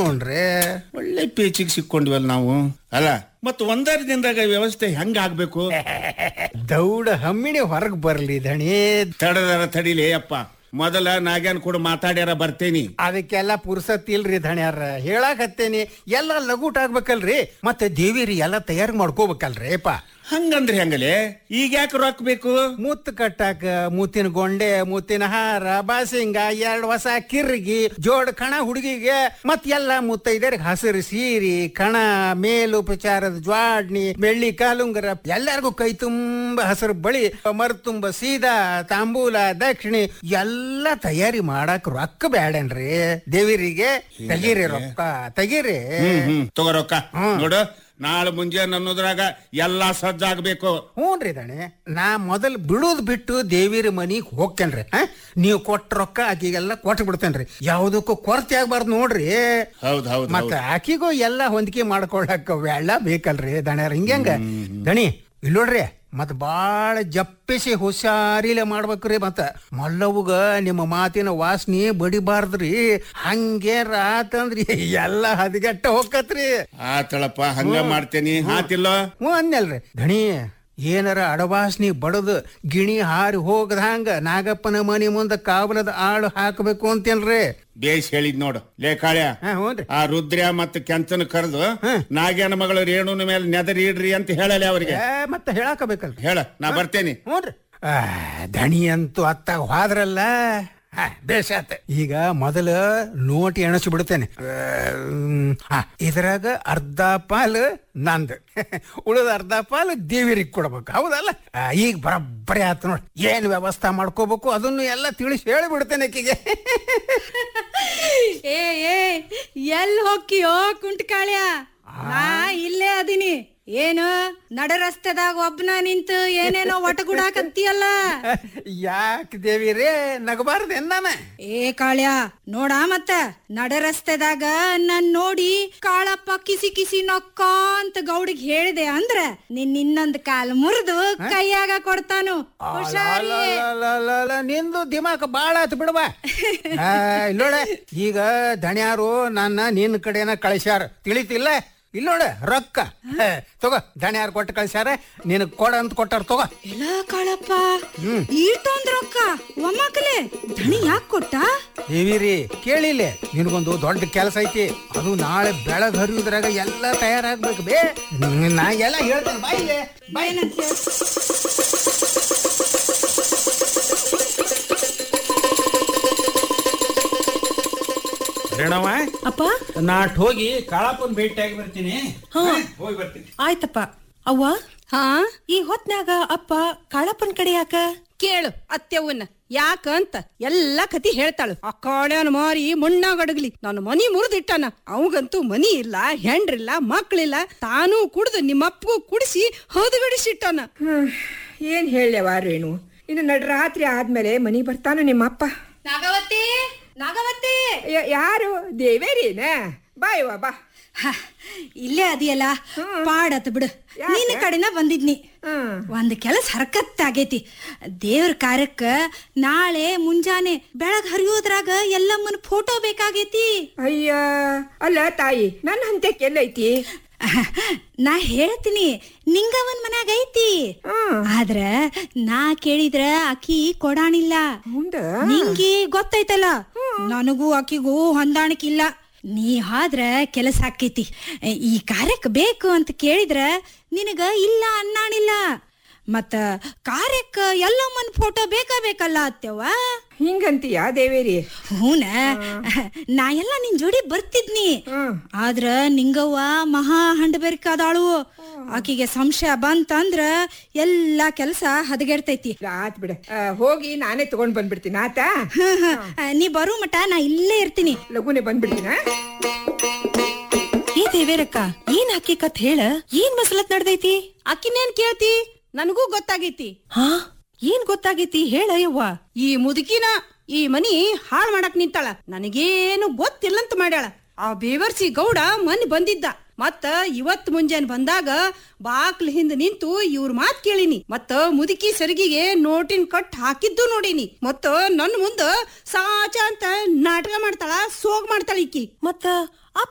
ಹ್ಞೂನ್ರಿ ಒಳ್ಳೆ ಪೇಚಿಗೆ ಸಿಕ್ಕೊಂಡ್ವಲ್ಲ ನಾವು ಅಲ್ಲ ಮತ್ ಒಂದರ ದಿನದಾಗ ವ್ಯವಸ್ಥೆ ಹೆಂಗ ಆಗ್ಬೇಕು ದೌಡ ಹಮ್ಮಿಣಿ ಹೊರಗ್ ಬರ್ಲಿ ದಣಿ ತಡದರ ತಡಿಲಿ ಅಪ್ಪ ಮೊದಲ ನಾಗ್ಯಾನ್ ಕೂಡ ಮಾತಾಡ್ಯಾರ ಬರ್ತೇನಿ ಅದಕ್ಕೆಲ್ಲ ಪುರ್ಸತ್ ಇಲ್ರಿ ಧಣ್ಯಾರ ಹೇಳಾಕತ್ತೇನಿ ಎಲ್ಲ ಲಗೂಟ್ ಆಗ್ಬೇಕಲ್ರಿ ಮತ್ತೆ ದೇವಿರಿ ಎಲ್ಲ ತಯಾರು ಮಾಡ್ಕೋಬೇಕಲ್ರಿ ಪಾ ಹಂಗಂದ್ರೆ ಹೆಂಗಲೆ ಈಗ ಯಾಕೆ ರೊಕ್ಕ ಬೇಕು ಮುತ್ತು ಕಟ್ಟಾಕ ಮುತ್ತಿನ ಗೊಂಡೆ ಮುತ್ತಿನ ಹಾರ ಬಾಸಿಂಗ ಎರಡ್ ಹೊಸ ಕಿರ್ಗಿ ಜೋಡ್ ಕಣ ಹುಡುಗಿಗೆ ಮತ್ ಎಲ್ಲ ಮುತ್ತೈದರಿಗೆ ಹಸಿರು ಸೀರಿ ಕಣ ಮೇಲುಪಚಾರದ ಜ್ವಾಡ್ನಿ ಬೆಳ್ಳಿ ಕಾಲುಂಗರ ಎಲ್ಲರಿಗೂ ಕೈ ತುಂಬ ಹಸಿರು ಬಳಿ ಮರ್ ತುಂಬ ಸೀದಾ ತಾಂಬೂಲ ದಕ್ಷಿಣಿ ಎಲ್ಲ ತಯಾರಿ ಮಾಡಕ್ ರೊಕ್ಕ ಬ್ಯಾಡೇನ್ರಿ ದೇವಿರಿಗೆ ತೆಗೀರಿ ರೊಕ್ಕ ತೆಗೀರಿ ಹ್ಮ್ ಹ್ಮ್ ತಗೋ ರೊಕ್ಕ ನೋಡು ನಾಳೆ ಮುಂಜಾನೆ ಅನ್ನೋದ್ರಾಗ ಎಲ್ಲಾ ಸಜ್ಜಾಗ್ಬೇಕು ಹ್ಞೂನ್ರಿ ದಣೆ ನಾ ಮೊದಲು ಬಿಡುದ್ ಬಿಟ್ಟು ದೇವಿರ ಮನಿಗ್ ಹೋಗ್ತೇನ್ರಿ ಆ? ನೀವು ಕೊಟ್ಟ ರೊಕ್ಕ ಆಕಿಗೆಲ್ಲ ಕೊಟ್ಟು ಬಿಡ್ತೇನ್ರಿ ಯಾವುದಕ್ಕೂ ಕೊರತೆ ಆಗ್ಬಾರ್ದು ನೋಡ್ರಿ ಹೌದ್ ಹೌದ್ ಮತ್ತ ಆಕಿಗೂ ಎಲ್ಲ ಹೊಂದಿಕೆ ಮಾಡ್ಕೊಳಕ್ ಎಲ್ಲ ಬೇಕಲ್ರಿ ದಣ್ಯಾರ ಹಿಂಗ್ಯಾಂಗ ದಣಿ ಇಲ್ಲಿ ನೋಡ್ರಿ ಮತ್ ಬಾಳ ಜಪ್ಪಿಸಿ ಹುಷಾರಿಲೆ ಮಾಡ್ಬೇಕ್ರಿ ಮತ್ತ ಮಲ್ಲವ್ಗ ನಿಮ್ಮ ಮಾತಿನ ವಾಸನೆ ಬಡಿಬಾರ್ದ್ರಿ ಹಂಗೆ ರಾತಂದ್ರಿ ಎಲ್ಲ ಹದಗೆಟ್ಟ ಹೋಗತ್ರಿ ಆತಳಪ್ಪ ಹಂಗ ಮಾಡ್ತೇನಿ ಆತಿಲ್ಲ ಹ್ಞೂ ಅನ್ನಲ್ರಿ ಧಣಿ ಏನಾರ ಅಡವಾಸ್ನಿ ಬಡದು ಗಿಣಿ ಹಾರಿ ಹೋಗದಂಗ ನಾಗಪ್ಪನ ಮನಿ ಮುಂದ ಕಾವಲದ ಆಳು ಹಾಕಬೇಕು ಅಂತೇನ್ರಿ ಬೇಸ್ ಹೇಳಿದ್ ನೋಡು ಲೇ ಕಾಳ್ಯ ಹಾ ಹ್ಞೂನ್ರಿ ಆ ರುದ್ರ್ಯ ಮತ್ತು ಕೆಂಚನ ಕರೆದು ನಾಗ್ಯಾನ ಮಗಳು ರೇಣುನ ಮೇಲೆ ನೆದರಿ ಇಡ್ರಿ ಅಂತ ಹೇಳಲಿ ಅವ್ರಿಗೆ ಏ, ಮತ್ತೆ ಹೇಳಾಕಬೇಕಲ್ರಿ ಹೇಳ ನಾ ಬರ್ತೇನಿ ಹ್ಞೂನ್ರಿ ಆ, ದಣಿ ಅಂತೂ ಅತ್ತಾಗ ಹೋದ್ರಲ್ಲ ಹಾ, ಬೇಷ್ ಆತ ಈಗ ಮೊದಲ ನೋಟ್ ಎಣಸಿ ಬಿಡ್ತೇನೆ ಆ, ಮ್, ಹಾ, ಇದ್ರಾಗ ಅರ್ಧ ಪಾಲು ನಂದು ಉಳಿದ ಅರ್ಧ ಪಾಲು ದೇವಿರಿಗೆ ಕೊಡ್ಬೇಕು ಹೌದಲ್ಲ ಆ, ಈಗ ಬರಬ್ಬರಿ ಆತ ನೋಡಿ ಏನ್ ವ್ಯವಸ್ಥೆ ಮಾಡ್ಕೋಬೇಕು ಅದನ್ನು ಎಲ್ಲ ತಿಳಿಸಿ ಹೇಳಿಬಿಡ್ತೇನೆ ಆಕಿಗೆ ಏ ಏ ಎಲ್ ಹೊಕ್ಕಿಯೋ ಕುಂಟಕಾಳ್ಯ ನಾ ಇಲ್ಲೇ ಅದೀನಿ ಏನು ನಡ ರಸ್ತೆದಾಗ ಒಬ್ನ ನಿಂತು ಏನೇನೋ ಒಟಗುಡಾಕತ್ತೀಯಲ್ಲ ಯಾಕೆ ದೇವಿರೇ ನಗಬಾರ್ದು ನಾನು ಏ ಕಾಳ್ಯ ನೋಡ ಮತ್ತ ನಡ ರಸ್ತೆದಾಗ ನನ್ ನೋಡಿ ಕಾಳಪ್ಪ ಕಿಸಿ ಕಿಸಿ ನೊಕ್ಕ ಅಂತ ಗೌಡಿಗ್ ಹೇಳಿದೆ ಅಂದ್ರ ನಿನ್ ಇನ್ನೊಂದ್ ಕಾಲ್ ಮುರಿದು ಕೈಯಾಗ ಕೊಡ್ತಾನು ಹುಷಾರಿ ಅಲಲಲಲಲ, ನಿಂದು ದಿಮಾಕ ಬಾಳ ಆತು ಬಿಡವ ಇಲ್ಲೋಡ ಈಗ ದಣ್ಯಾರು ನನ್ನ ನಿನ್ನ ಕಡೆನ ಕಳಿಸ್ಯಾರ ತಿಳಿತಿಲ್ಲ ಇಲ್ಲೋಡ ರೊಕ್ಕ ಹೇ, ತಗೋ ದಣ್ಯಾರು ಕೊಟ್ಟು ಕಳಿಸ್ಯಾರ ನಿನಗ್ ಕೊಡ ಅಂತ ಕೊಟ್ಟಾರ ತಗೋ ಎಲ್ಲ ಕಾಳಪ್ಪ ಈಟೊಂದ್ ರೊಕ್ಕ ಒಮ್ಮಕಲೆ ದಣಿ ಯಾಕ್ ಕೊಟ್ಟ ದೇವಿರಿ ಕೇಳಿಲ್ಲ ನಿನಗೊಂದು ದೊಡ್ಡ ಕೆಲಸ ಐತಿ ಅದು ನಾಳೆ ಬೆಳಗ್ ಹರಿಯುದ್ರಾಗ ಎಲ್ಲ ತಯಾರಾಗ್ಬೇಕು ಬೇ ನಾ ಎಲ್ಲ ಹೇಳ್ತೇನೆ ಬಾಯಿಲೆ ಏನಂತ ಹೇಳ್- ರೇಣವ ಅಪ್ಪ ನಾಟ್ ಹೋಗಿ ಕಾಳಪ್ಪನ್ ಭೇಟಿಯಾಗಿ ಬರ್ತೀನಿ ಹೋಗಿ ಬರ್ತೀನಿ ಆಯ್ತಪ್ಪ ಅವ್ವ ಹಾ ಈ ಹೊತ್ನ್ಯಾಗ ಅಪ್ಪ ಕಾಳಪ್ಪನ್ ಕಡೆ ಯಾಕ ಕೇಳು ಅತ್ತೆವನ್ನ ಯಾಕಂತ ಎಲ್ಲ ಕತಿ ಹೇಳ್ತಾಳು ಆ ಕಾಳ್ಯಾನ ಮಾರಿ ಮಣ್ಣಾಗಡಗ್ಲಿ ನನ್ನ ಮನಿ ಮುರಿದಿಟ್ಟಾನ ಅವಂಗಂತೂ ಮನಿ ಇಲ್ಲ ಹೆಂಡ್ರಿಲ್ಲ ಮಕ್ಳಿಲ್ಲ ತಾನೂ ಕುಡ್ದು ನಿಮ್ಮಪ್ಪಗೂ ಕುಡಿಸಿ ಹೌದುಗಡಿಸಿಟ್ಟಾನ ಹ್ಮ್. ಏನ್ ಹೇಳ್ಯವ ರೇಣು ಇನ್ನು ನಡ್ರಾತ್ರಿ ಆದ್ಮೇಲೆ ಮನಿ ಬರ್ತಾನ ನಿಮ್ಮಪ್ಪ ನಾಗವತಿ ನಾಗವತಿ ಯ- ಯಾರು ದೇವೇರಿನ ಬಾಯವ್ವ ಬಾ ಇಲ್ಲೇ ಅದಿಯಲ್ಲ ಪಾಡತ್ ಬಿಡು ನಿನ್ನ ಕಡೆನ ಬಂದಿದ್ನಿ ಹ್ಮ್ ಒಂದ್ ಕೆಲಸ ಹರಕತ್ ಆಗೈತಿ ದೇವ್ರ ಕಾರ್ಯಕ್ಕ ನಾಳೆ ಮುಂಜಾನೆ ಬೆಳಗ್ ಹರಿಯೋದ್ರಾಗ ಎಲ್ಲಮ್ಮನ ಫೋಟೋ ಬೇಕಾಗೈತಿ ಅಯ್ಯ ಅಲ್ಲ ತಾಯಿ ನನ್ನ ಹಂತಕ್ಕೆ ಎಲ್ಲೈತಿ ನಾ ಹೇಳ್ತೀನಿ ನಿಂಗವನ್ ಮನ್ಯಾಗ ಐತಿ ಹ್ಮ್ ಆದ್ರ ನಾ ಕೇಳಿದ್ರ ಅಕ್ಕಿ ಕೊಡಾಣಿಲ್ಲ ಹೌದ ನಿಂಗೆ ಗೊತ್ತೈತಲ್ಲ ನನಗೂ ಆಕಿಗೂ ಹೊಂದಾಣಿಕೆ ಇಲ್ಲ ನೀ ಆದ್ರ ಕೆಲಸ ಆಕೈತಿ ಈ ಕಾರ್ಯಕ್ಕೆ ಬೇಕು ಅಂತ ಕೇಳಿದ್ರ ನಿನಗ ಇಲ್ಲ ಅನ್ನಾಣಿಲ್ಲ ಮತ್ತ ಕಾರ್ಯಕ್ಕ ಎಲ್ಲಮ್ಮನ್ ಫೋಟೋ ಬೇಕಾ ಬೇಕಲ್ಲ ಅತ್ತೆವ್ವ ಹಿಂಗಂತೀಯ ದೇವೇರಿ ಹೂನ ನಾ ಎಲ್ಲ ನಿನ್ ಜೋಡಿ ಬರ್ತಿದ್ನಿ ಹ್ಮ್ ಆದ್ರ ನಿಂಗವ್ವ ಮಹಾ ಹಂಡಬೇರಿಕಾದಾಳು ಆಕಿಗೆ ಸಂಶಯ ಬಂತಂದ್ರ ಎಲ್ಲಾ ಕೆಲಸ ಹದಗೆಡ್ತೈತಿ ಆತ್ ಬಿಡ ಆ, ಹೋಗಿ ನಾನೇ ತಗೊಂಡ್ ಬಂದ್ಬಿಡ್ತೀನಿ ಆತಾ ಹ್ಮ್, ಹ್ಮ್. ನೀ ಬರು ಮಟ ನಾ ಇಲ್ಲೇ ಇರ್ತೀನಿ ಲಘುನೆ ಬಂದ್ಬಿಡ್ತೀನ ಏ ದೇವೇರಕ್ಕ ಏನ್ ಹಾಕಿಕತ್ ಹೇಳ ಏನ್ ಮಸಲತ್ ನಡ್ದೈತಿ ಅಕ್ಕಿನೇನ್ ಕೇಳ್ತಿ ನನಗೂ ಗೊತ್ತಾಗೈತಿ ಹಾ ಏನ್ ಗೊತ್ತಾಗೈತಿ ಹೇಳ ಯವ್ವ ಈ ಮುದುಕಿನ ಈ ಮನಿ ಹಾಳ್ ಮಾಡಕ್ ನಿಂತಾಳ ನನಗೇನು ಗೊತ್ತಿಲ್ಲಂತ ಮಾಡ್ಯಾಳ ಆ ಬೇವರ್ಸಿ ಗೌಡ ಮನ್ ಬಂದಿದ್ದ ಮತ್ತ ಇವತ್ ಮುಂಜಾನೆ ಬಂದಾಗ ಬಾಕ್ಲ ಹಿಂದ್ ನಿಂತು ಇವ್ರ ಮಾತ್ ಕೇಳಿನಿ ಮತ್ತ ಮುದುಕಿ ಸರಿಗಿಗೆ ನೋಟಿನ್ ಕಟ್ ಹಾಕಿದ್ದು ನೋಡಿನಿ ಮತ್ತ ನನ್ ಮುಂದ ಸಾಚ ಅಂತ ನಾಟಕ ಮಾಡ್ತಾಳ ಸೋಗ್ ಮಾಡ್ತಾಳ ಈಕಿ ಮತ್ತ